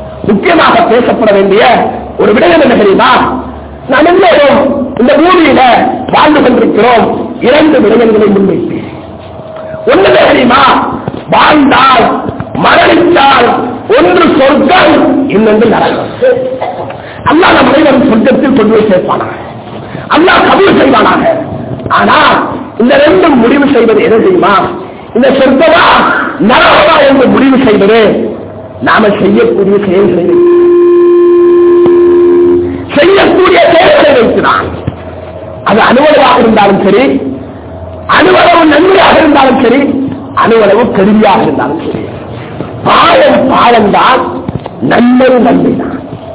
Speaker 2: பேசப்பட வேண்டிய ஒரு விடயம் என்ன தெரியுமா நாம் எல்லோரும் இந்த பூமியில வாழ்ந்து கொண்டிருக்கிறோம் இரண்டு விடயங்களை முன்வைத்து ஒன்று தெரியுமா வாழ்ந்தால் மரணித்தால் ஒன்று சொர்க்கம் இன்னொன்று நரகம் அல்லாஹ் நம் அனைவரும் சொர்க்கத்தில் கொண்டு போய் சேர்ப்பானாக அல்லாஹ் கபூல் செய்வானாக ஆனா இந்த ரெண்டும் முடிவு செய்வது எது தெரியுமா இந்த சொர்க்கமா நரகமா என்று முடிவு செய்வது நாம செய்யக்கூடிய செயல்களை வைத்து. செய்யக்கூடிய செயல்களை வைத்துதான் அது அனுவலவாக இருந்தாலும் சரி அணுவளவு நன்மையாக இருந்தாலும் சரி அணுவளவு கருவியாக இருந்தாலும் சரி பாயம் பாயம் தான் நன்மை நன்மை தான்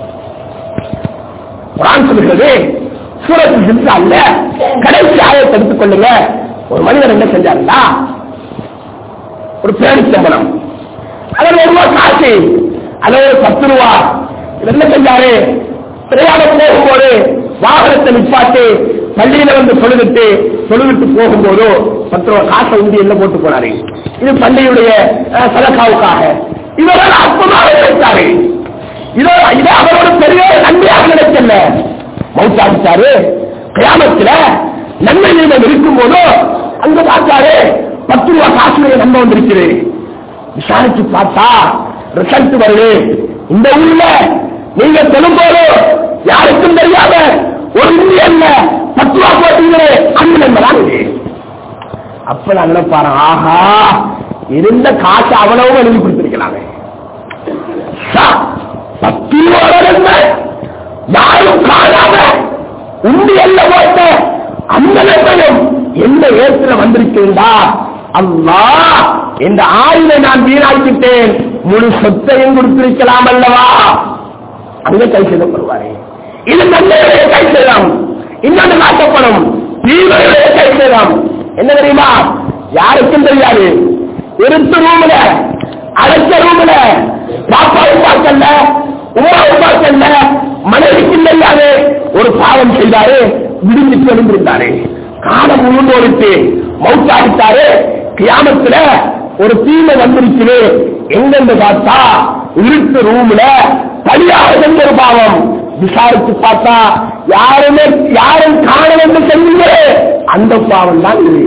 Speaker 2: குரான் சொல்கிறது சூரத்து சிந்து அல்ல கடைசி ஆயத்தை எடுத்துக் கொள்ளுங்க ஒரு மனிதர் என்ன செஞ்சாருன்னா ஒரு பேரிச்சம்பளம் அதில் ஒரு ரூபா காசு அதில் ஒரு பத்து ரூபா இது என்ன செஞ்சாரு பிரயாணம் போகும்போது வாகனத்தை நிப்பாட்டு பள்ளியில வந்து தொழுவிட்டு தொழுவிட்டு போகும்போது பத்து ரூபா காசை உண்டி என்ன போட்டு போனாரு இது பள்ளியுடைய அஹ், சதகாவுக்காக இவர்கள் அற்புதமாக நினைத்தாரு இதோ இது அவரோட பெரிய நன்மையாக நினைக்கல மௌத்தாடிச்சாரு கிராமத்துல நன்மை நிலையம் இருக்கும் போதோ அங்க பார்த்தாரு பத்து ரூபா காசுடைய நன்மை வந்திருக்குது விசாரிச்சு பார்த்தா ரிசல்ட் வருது இந்த ஊர்ல நீங்க சொல்லும்போது யாருக்கும் தெரியாத ஒரு இந்தியன்ல பத்து ரூபா போட்டீங்களே அந்த நன்மை தான் இது அப்ப நான் நினைப்பாரு ஆஹா இருந்த காசு அவ்வளவும் எழுதி கொடுத்திருக்கலாமே சா, பத்து ரூபா நன்மை யாரும் காணாம உண்டி எல்ல போட்ட அந்த நன்மையும் எந்த ஏத்துல வந்திருக்கிறதா அம்மா இந்த ஆயுளை நான் வீணாக்கிட்டேன் முழு சொத்தையும் கொடுத்திருக்கலாம் அல்லவா அங்க கை செய்தப்படுவாரே இது நன்மையுடைய கை செய்யலாம் இன்னொன்று நாட்டப்படும் தீமையுடைய கை செய்யலாம் என்ன தெரியுமா யாருக்கும் தெரியாது இருட்டு ரூம்ல அடைச்ச ரூம்ல பாப்பாவும் பார்க்கல உமாவும் பார்க்கல மனைவிக்கு தெரியாது ஒரு பாவம் செய்தாரு விடுஞ்சிட்டு எழுந்திருந்தாரு காலம் முழுந்தோடிட்டு மவுத்தாடித்தாரு கியாமத்துல ஒரு தீமை வந்திருக்குது எங்கென்று பார்த்தா இருட்டு ரூம்ல பலியாக செஞ்ச ஒரு பாவம் விசாரிச்சு பார்த்தா யாருமே யாரும் காண என்று செஞ்சீங்க அந்த பாவம் தான் இது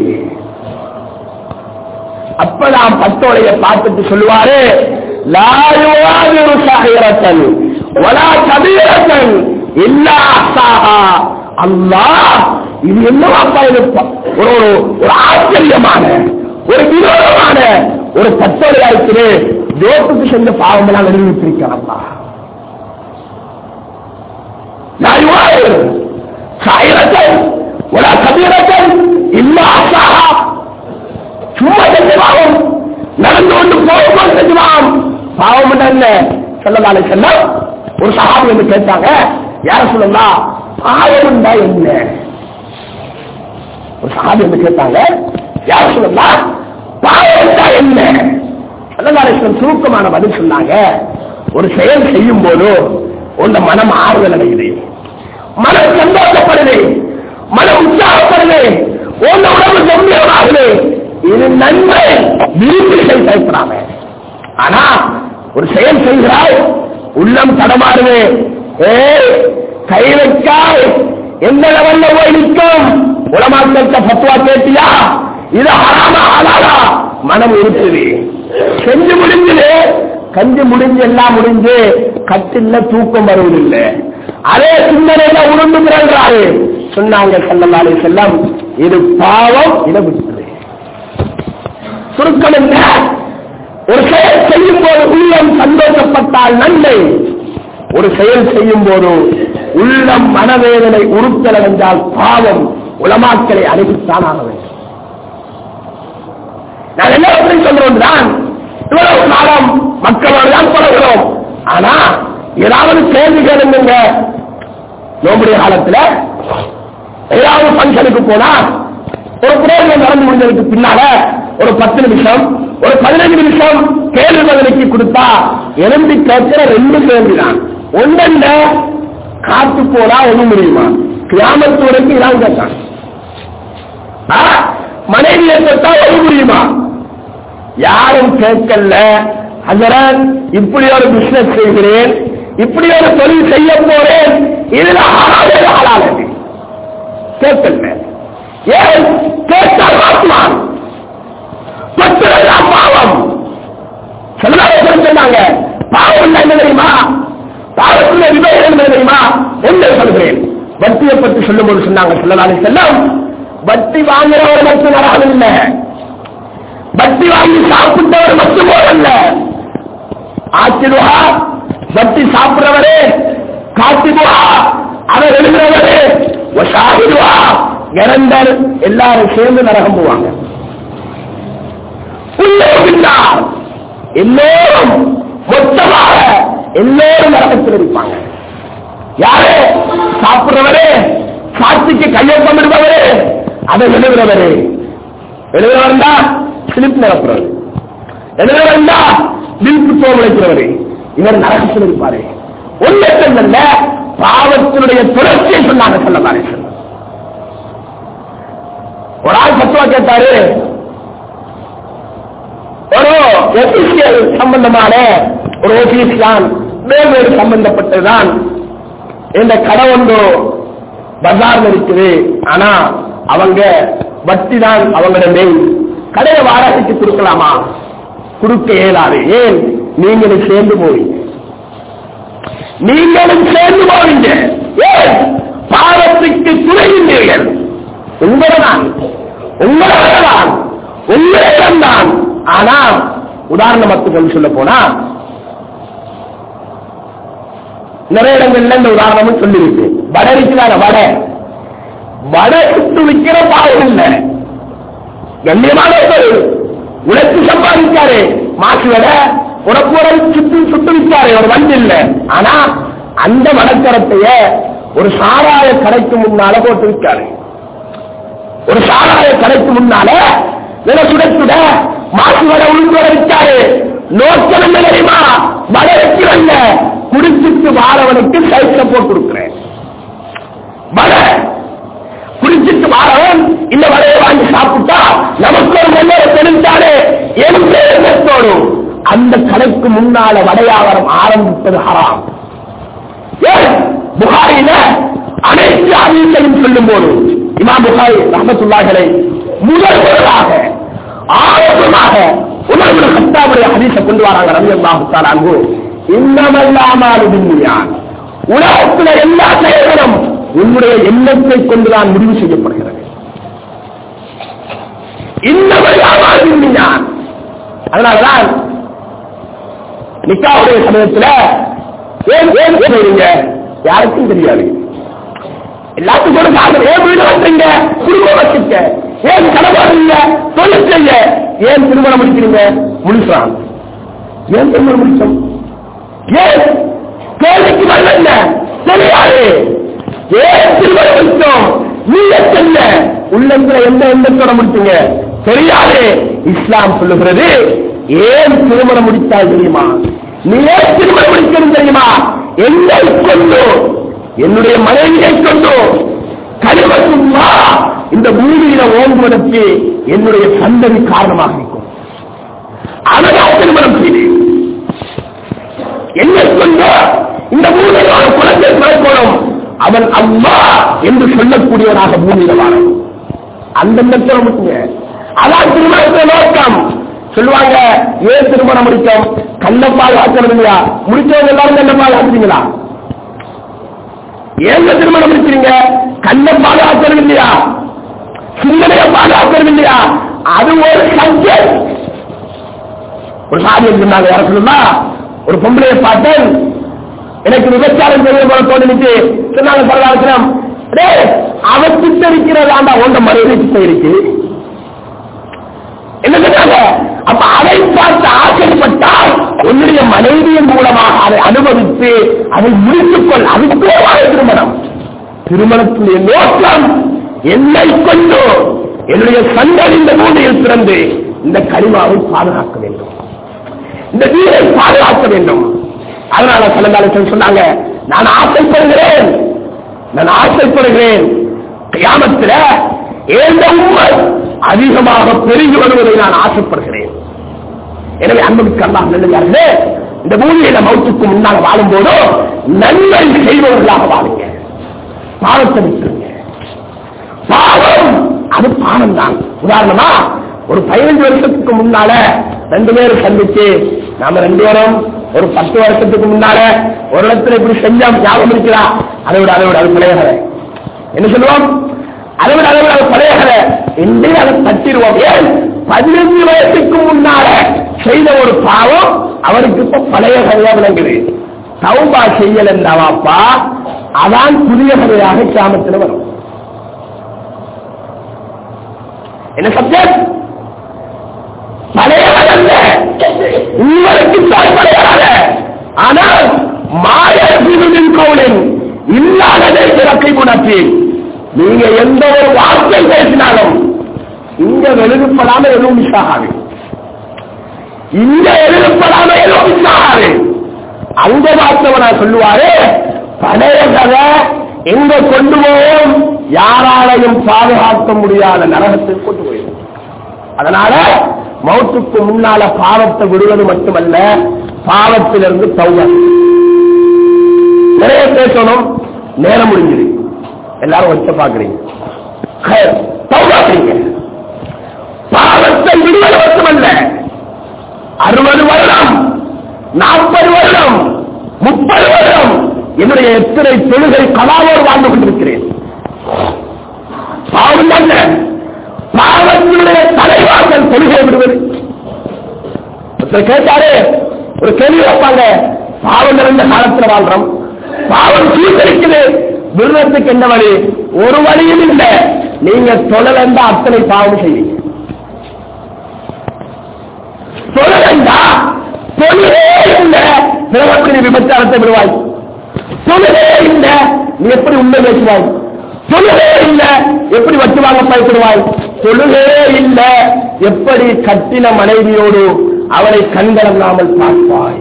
Speaker 2: அப்பதான் பத்தோடைய பார்த்துட்டு சொல்லுவாரு லாயுவாதிரு சாகிரத்தன் வலா கபீரத்தன் இல்லா அசாஹா அல்லாஹ் இது என்னவாப்பா இது ப- ஒரு ஒரு- ஒரு ஆச்சரியமான ஒரு வினோதமான ஒரு பத்தோடையா இருக்குது தோப்புக்கு செஞ்ச பாவம் எல்லாம் எழுதி வச்சிருக்கலாம் لا يغادر صغيرة ولا كبيرة إلا أحصاها சும்மா செஞ்சமாகும் நடந்து கொண்டு போகும்போது செஞ்சமாகும் பாவம் என்ன சொல்லலாலே செல்ல ஒரு சகாபி வந்து கேட்டாங்க யார சொல்லலாம் பாவம் தான் என்ன ஒரு சகாபி வந்து கேட்டாங்க யார சொல்லலாம் பாவம் தான் என்ன சொல்லலாலேஸ்வரம் சுருக்கமான பதில் சொன்னாங்க ஒரு செயல் செய்யும் போது உங்க மனம் ஆறுதல் அடையுது மனம் சந்தோஷப்படுது மனம் உற்சாகப்படுது உங்க உடம்பு கம்பீரமாகுது இது நன்மை விரும்பி செயல்படாம ஆனா ஒரு செயல் செய்கிறாய் உள்ளம் தடமாறுது ஏய் கை வைக்காய் எந்த லெவல்ல போய் நிற்கும் உலமாக்கத்த பத்துவா கேட்டியா இது ஹராம ஆளாடா மனம் இருக்குது செஞ்சு முடிஞ்சது கஞ்சி முடிஞ்சு எல்லாம் முடிஞ்சு கட்டில்ல தூக்கம் வருவதில்லை அதே சிந்தனையில உருண்டு பிறகுறாரு சொன்னாங்க செல்லலாலே செல்லம் இது பாவம் இதை விட்டுரு சுருக்கம் என்ன ஒரு செயல் செய்யும் போது உள்ளம் சந்தோஷப்பட்டால் நன்மை ஒரு செயல் செய்யும் போது உள்ளம் மனவேதனை உறுத்தல் என்றால் பாவம் உலமாக்களை அழைத்துத்தான் ஆக வேண்டும் நான் எல்லாத்தையும் சொல்றோம் தான் இவ்வளவு காலம் மக்களோடு தான் பழகிறோம் ஆனா ஏதாவது கேள்வி கேளுங்க நோம்புடைய காலத்துல ஏதாவது ஃபங்க்ஷனுக்கு போனா ஒரு புரோகிராம் நடந்து முடிஞ்சதுக்கு பின்னால ஒரு பத்து நிமிஷம் ஒரு பதினஞ்சு நிமிஷம் கேள்வி பதிலுக்கு கொடுத்தா எழுந்து கேட்கிற ரெண்டு கேள்வி தான் ஒன்றல்ல காத்து போனா ஒண்ணும் முடியுமா கிராமத்து வரைக்கும் இதான் கேட்டான் ஆ, மனைவியை தொட்டா ஒண்ணு முடியுமா யாரும் கேட்கல அதனால் இப்படி ஒரு பிசினஸ் செய்கிறேன் இப்படி ஒரு தொழில் செய்ய போறேன் இதுல ஆளாது ஆளானது கேட்கல ஏன் கேட்டால் மாற்றுவான் தொட்டதெல்லாம் பாவம் சொல்லலாம் சொன்னாங்க பாவம் என்ன தெரியுமா பாவத்துல விபயம் என்ன தெரியுமா என்ன சொல்கிறேன் வட்டியை பற்றி சொல்லும்போது சொன்னாங்க சொல்லலாம் செல்லம் வட்டி வாங்குறவர் மட்டும் வராது இல்லை வட்டி வாங்கி சாப்பிட்டவர் மட்டும் போதல்ல ஆச்சிடுவா வட்டி சாப்பிடுறவரே காத்திடுவா அவர் எழுதுறவரே சாகிடுவா இறந்தர் எல்லாரும் சேர்ந்து நரகம் போவாங்க உள்ளார் எல்லோரும் மொத்தமாக எல்லோரும் நரகத்தில் இருப்பாங்க யாரு சாப்பிடுறவரே சாட்சிக்கு கையொப்பம் இடுபவரே அதை எழுதுறவரே எழுதுறவர் தான் சிலிப் நிரப்புறவர் எழுதுறவர் தான் வில் புத்தகம் உழைக்கிறவரே இவர் நரகத்தில் இருப்பாரு ஒன்றல்ல பாவத்தினுடைய தொடர்ச்சியை சொன்னாங்க சொல்ல பாரு ஒரு ஆள் பத்துவா கேட்டாரு ஒரு ஒபிசியல் சம்பந்தமான ஒரு ஆபீஸ் தான் வேறு சம்பந்தப்பட்டதுதான் இந்த கடை ஒன்று பஜார்ல இருக்குது ஆனா அவங்க வட்டி தான் அவங்களோட மெயின் கடையை வாடகைக்கு கொடுக்கலாமா கொடுக்க இயலாது ஏன் நீங்களும் சேர்ந்து போவீங்க நீங்களும் சேர்ந்து போவீங்க ஏன் பாவத்துக்கு துணைகின்றீர்கள் உங்களதான் உங்களதான் உங்களிடம் தான் ஆனா உதாரணமத்துக்கு சொல்ல போனா நிறைய இடங்கள்ல இந்த உதாரணமும் சொல்லிருக்கு வடை இருக்கிறாங்க வடை வடை சுட்டு விற்கிற பாவம் இல்லை கண்ணியமான உழைச்சு சம்பாதிக்காரு மாசு வடை உனக்கு ஒரு சுட்டு சுட்டு விற்காரு ஒரு வண்டி இல்ல ஆனா அந்த வடக்கரத்தைய ஒரு சாராய கடைக்கு முன்னால போட்டு விற்காரு ஒரு சாராய கடைக்கு முன்னால விலை சுட சுட மாசு வடை உளுந்து வடை விற்காரு நோக்கம் என்ன தெரியுமா வடை வைக்கிறல்ல குடிச்சிட்டு வாழவனுக்கு சைக்கிள போட்டு கொடுக்கிறேன் வடை குடிச்சிட்டு வாழவன் இந்த வடையை வாங்கி சாப்பிட்டா நமக்கு ஒரு முன்னேற தெரிஞ்சாலே என்ற எண்ணத்தோடு அந்த கடைக்கு முன்னால வடையாவரம் ஆரம்பிப்பது ஹராம் ஏன் புகாரில அனைத்து அறிவிக்கையும் சொல்லும் போது இமாம் புகாரி ரஹமத்துல்லாஹலை முதல் முதலாக ஆரம்பமாக உணர்வு கத்தாவுடைய ஹதீஸை கொண்டு வராங்க ரவி அல்லாஹு அங்கு இன்னமல்லாமல் விஞ்ஞான் உலகத்தில் எல்லா செயல்களும் உன்னுடைய எண்ணத்தை கொண்டுதான் முடிவு செய்யப்படுகிறது இன்னமல்லாமல் விஞ்ஞான் அதனாலதான் நிக்காவுடைய சமயத்தில் ஏன் ஏன் செய்றீங்க யாருக்கும் தெரியாது எல்லாத்துக்கும் கூட காரணம் ஏன் வீடு வச்சுங்க குடும்பம் வச்சுக்க ஏன் கடமாடுங்க தொழில் செய்ய ஏன் திருமணம் முடிக்கிறீங்க முடிச்சான் ஏன் திருமணம் முடிச்சோம் ஏன் கேள்விக்கு வரல என்ன தெரியாது ஏன் திருமணம் முடிச்சோம் நீங்க செல்ல உள்ளத்துல எந்த எண்ணத்தோட முடிச்சீங்க தெரியாது இஸ்லாம் சொல்லுகிறது ஏன் திருமணம் முடித்தால் தெரியுமா நீ ஏன் திருமணம் முடிக்கணும் தெரியுமா என்னை கொண்டு என்னுடைய மனைவியை கொண்டு கனிமத்துமா இந்த பூமியில ஓங்குவதற்கு என்னுடைய சந்ததி காரணமாக இருக்கும் அதனால் திருமணம் செய்தேன் என்னை கொண்டு இந்த பூமியில் ஒரு குழந்தை பிறக்கணும் அவன் அம்மா என்று சொல்லக்கூடியவனாக பூமியில வாழணும் அந்த எண்ணத்தில் முட்டுங்க அதான் திருமணத்தை நோக்கம் சொல்லுவாங்க ஏன் திருமணம் முடிச்சோம் கண்ணப்பால் ஆக்கிறது இல்லையா முடிச்சவங்க எல்லாரும் கண்ணப்பால் ஆக்குறீங்களா ஏங்க திருமணம் முடிக்கிறீங்க கண்ணை பாதுகாக்கிறது இல்லையா சிந்தனையை பாதுகாக்கிறது இல்லையா அது ஒரு சப்ஜெக்ட் ஒரு சாதி சொன்னாங்க யார சொல்லுமா ஒரு பொம்பளையை பார்த்தேன் எனக்கு விபச்சாரம் செய்ய போல தோணிச்சு சொன்னாங்க பரவாயில்லம் அவ கிட்ட இருக்கிறதாண்டா உண்ட மனைவி கிட்ட இருக்கு என்ன சொன்னாங்க அப்ப அதை பார்த்து ஆசைப்பட்டால் உன்னுடைய மனைவியின் மூலமாக அதை அனுபவித்து அதை முடித்துக்கொள் அதுக்கே வாழ திருமணம் திருமணத்துடைய நோக்கம் என்னை கொண்டு என்னுடைய சந்தன் இந்த பூமியில் பிறந்து இந்த கரிமாவை பாதுகாக்க வேண்டும் இந்த வீரை பாதுகாக்க வேண்டும் அதனால சிலந்தாலும் சொன்னாங்க நான் ஆசைப்படுகிறேன் நான் ஆசைப்படுகிறேன் கியாமத்தில் ஏந்த உண்மை அதிகமாக பெருகி வருவதை நான் ஆசைப்படுகிறேன் எனவே அன்புக்கு அல்லாஹ் நல்லதார்களே இந்த பூமியில மௌத்துக்கு முன்னால் வாழும்போதோ நன்மை செய்பவர்களாக வாழுங்க பாவத்தை விட்டுருங்க பாவம் அது பாவம் தான் உதாரணமா ஒரு பதினஞ்சு வருஷத்துக்கு முன்னால ரெண்டு பேரும் சந்திச்சு நாம ரெண்டு பேரும் ஒரு பத்து வருஷத்துக்கு முன்னால ஒரு இடத்துல இப்படி செஞ்சோம் ஞாபகம் இருக்கிறா அதை விட அதை விட அது பழையகலை என்ன சொல்லுவோம் அதை விட அதை விட அது பழையகலை என்று அதை தட்டிடுவோம் ஏன் பதினஞ்சு வயசுக்கு முன்னால செய்த ஒரு பாவம் அவருக்கு இப்ப பழைய கதையா விளங்குது தௌபா செய்யல் என்றாவாப்பா அதான் புதிய கதையாக கிராமத்தில் வரும் என்ன சப்ஜெக்ட் பழையவர் அல்ல உங்களுக்கு தான் பழையவர் ஆனால் மாயத்தின் கோவிலின் இல்லாததை இறக்கை குணத்தி நீங்க எந்த ஒரு வார்த்தை பேசினாலும் இங்க எழுதப்படாம எதுவும் மிஸ் ஆகாது இங்க எழுதப்படாம எதுவும் மிஸ் ஆகாது அங்க பார்த்தவனா சொல்லுவாரு பழைய கதை எங்க கொண்டு போவோம் யாராலையும் பாதுகாக்க முடியாத நரகத்தில் கொண்டு போயிடும் அதனால மௌத்துக்கு முன்னால பாவத்தை விடுவது மட்டுமல்ல பாவத்திலிருந்து தௌவ நிறைய பேசணும் நேரம் முடிஞ்சுது எல்லாரும் வச்ச பாக்குறீங்க தௌவாக்குறீங்க பாவத்தை விடுவது மட்டுமல்ல அறுபது வருடம் நாற்பது வருடம் முப்பது வருடம் என்னுடைய எத்தனை தொழுகை கலாவோடு வாழ்ந்து கொண்டிருக்கிறேன் பாவம் அல்ல பாவத்தினுடைய தலைவாசல் தொழுகை விடுவது ஒருத்தர் கேட்டாரு ஒரு கேள்வி வைப்பாங்க பாவம் நிறைந்த காலத்துல வாழ்றோம் பாவம் சீர்திருக்குது விருதத்துக்கு என்ன வழி ஒரு வழியும் இல்லை நீங்க தொழலண்டா அத்தனை பாவம் செய்வீங்க தொழலண்டா தொழிலே இல்லை பிறவக்கூடிய விபச்சாரத்தை விடுவாய் தொழிலே இல்லை நீ எப்படி உண்மை பேசுவாய் தொழுகே இல்ல எப்படி வச்சு வாங்க பயப்படுவாய் தொழுகே இல்ல எப்படி கட்டின மனைவியோடு அவளை கண்கலங்காமல் பார்ப்பாய்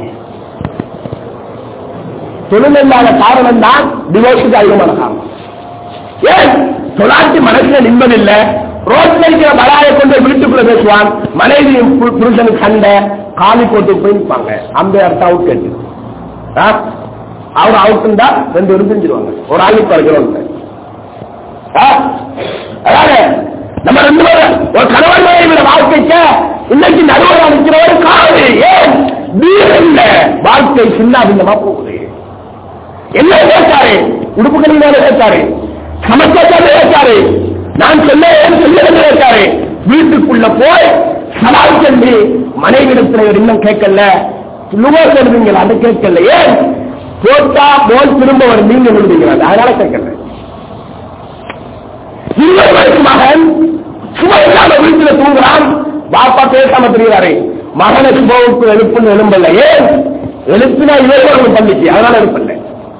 Speaker 2: தொழிலில்லாத காரணம் தான் டிவோர்ஸுக்கு அதிகமான காரணம் ஏன் தொலாட்டி மனசுல நிம்மதி இல்ல ரோட்ல இருக்கிற மலாயை கொண்டு வீட்டுக்குள்ள பேசுவான் மனைவியும் பு- புருஷனுக்கு சண்டை காலி போட்டு போய் நிற்பாங்க அம்பையார் அவுட் கேட்டு ஆ? அவர் அவுட் தான் ரெண்டு பேரும் பிரிஞ்சிருவாங்க ஒரு ஆளுக்கு பறக்கிறோம் அதாவது நம்ம ரெண்டு பேரும் ஒரு கணவன் மனைவியோட வாழ்க்கைக்கு இன்னைக்கு நடுவர் நிற்கிற ஒரு காது ஏன் வீடு இல்ல வாழ்க்கை சின்ன பின்னமா போகுது என்ன கேட்டாரு உடுப்புகளின் மேல கேட்டாரு சமைச்சாரு கேட்டாரு நான் சொல்ல சொல்ல கேட்டாரு வீட்டுக்குள்ள போய் சவால் சொல்லி மனைவிடத்துல இவர் இன்னும் கேட்கல நுகர் வருவீங்களா அது கேட்கல ஏன் போட்டா போல் திரும்ப வரும் நீங்க விடுவீங்களா அதனால கேட்கல இருபது வயசு மகன் சும்மா இல்லாம வீட்டுல தூங்குறான் பாப்பா பேசாம தெரிகிறாரு மகனை சுபவுக்கு எழுப்புன்னு எழும்பல ஏன் எழுப்பினா இவர்கள் பள்ளிக்கு அதனால எழுப்பல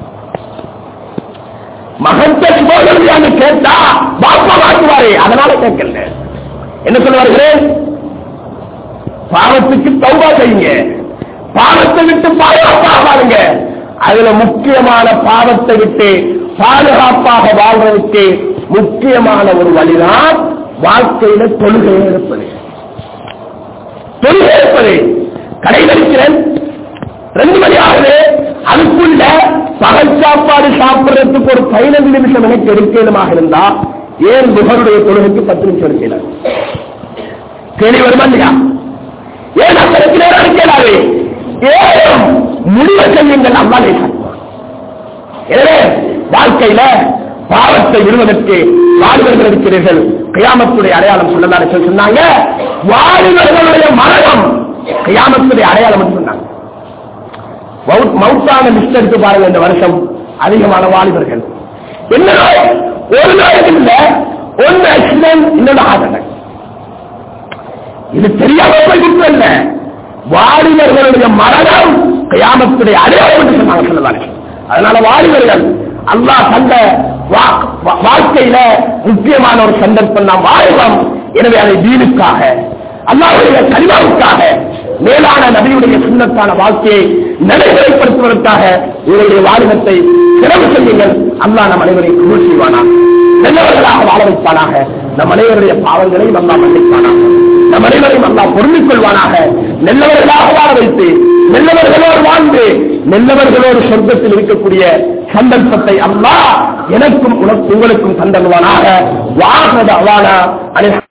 Speaker 2: மகன் சுபோதரியான்னு கேட்டா பாப்பா வாக்குவாரு அதனால கேட்கல என்ன சொல்லுவார்கள் பாவத்துக்கு தௌபா செய்யுங்க பாவத்தை விட்டு பாதுகாப்பாக வாழுங்க அதுல முக்கியமான பாவத்தை விட்டு பாதுகாப்பாக வாழ்றதுக்கு முக்கியமான ஒரு வழிதான் வாழ்க்கையில தொழுகை இருப்பது தொழுகை இருப்பது கடைபிடிக்கிறேன் ரெண்டு மணி ஆகுது அதுக்குள்ள பகல் சாப்பாடு சாப்பிடுறதுக்கு ஒரு பதினைந்து நிமிஷம் எனக்கு எடுக்கணுமாக இருந்தா ஏன் முகருடைய தொழுகைக்கு பத்து நிமிஷம் எடுக்கலாம் கேள்வி வருமா இல்லையா ஏன் அத்தனைக்கு நேரம் எடுக்கலாது ஏன் முடிவு செய்யுங்கள் அம்மா எனவே வாழ்க்கையில பாவத்தை விடுவதற்கு வாலிபர்கள் இருக்கிறீர்கள் கியாமத்துடைய அடையாளம் சொல்லலாம் சொன்னாங்க வாலிபர்களுடைய மரணம் கியாமத்துடைய அடையாளம் என்று சொன்னாங்க மவுத்- மவுத்தான லிஸ்ட் எடுத்து பாருங்க இந்த வருஷம் அதிகமான வாலிபர்கள் என்ன நோய் ஒரு நோய் இல்ல ஒன்னு ஆக்சிடென்ட் இன்னொரு ஹார்ட் அட்டாக் இது தெரியாம போய் குற்றம் இல்ல வாலிபர்களுடைய மரணம் கியாமத்துடைய அடையாளம் என்று சொன்னாங்க சொல்லலாம் அதனால வாலிபர்கள் அல்லாஹ் தந்த வா- வா- வாழ்க்கையில முக்கியமான ஒரு சந்தர்ப்பம் நாம் வாழ்வோம் எனவே அதை தீனுக்காக அல்லாஹ்வுடைய கனிமாவுக்காக மேலான நபியுடைய சுண்ணத்தான வாழ்க்கையை நடைமுறைப்படுத்துவதற்காக உங்களுடைய வாலிபத்தை சிறப்பு செய்யுங்கள் அல்லாஹ் நம் அனைவரையும் குழு செய்வானா நல்லவர்களாக வாழ வைப்பானாக நம் அனைவருடைய பாவங்களை நல்லா மன்னிப்பானாக நம் அனைவரையும் அல்லாஹ் பொருந்திக் கொள்வானாக நல்லவர்களாக வாழ வைத்து நல்லவர்களோடு வாழ்ந்து நல்லவர்களோடு சொர்க்கத்தில் இருக்கக்கூடிய சந்தர்ப்பத்தை அல்லாஹ் எனக்கும் உனக்கு உங்களுக்கும் தந்தருவானாக வாகன அவானா